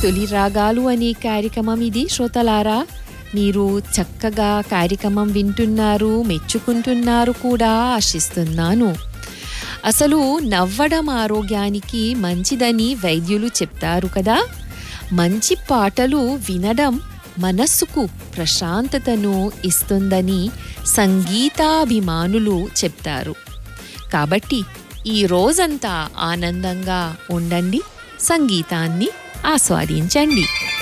తొలి రాగాలు అనే కార్యక్రమం ఇది శ్రోతలారా మీరు చక్కగా కార్యక్రమం వింటున్నారు మెచ్చుకుంటున్నారు కూడా ఆశిస్తున్నాను అసలు నవ్వడం ఆరోగ్యానికి మంచిదని వైద్యులు చెప్తారు కదా మంచి పాటలు వినడం మనస్సుకు ప్రశాంతతను ఇస్తుందని సంగీతాభిమానులు చెప్తారు కాబట్టి ఈ రోజంతా ఆనందంగా ఉండండి సంగీతాన్ని ఆస్వాదించండి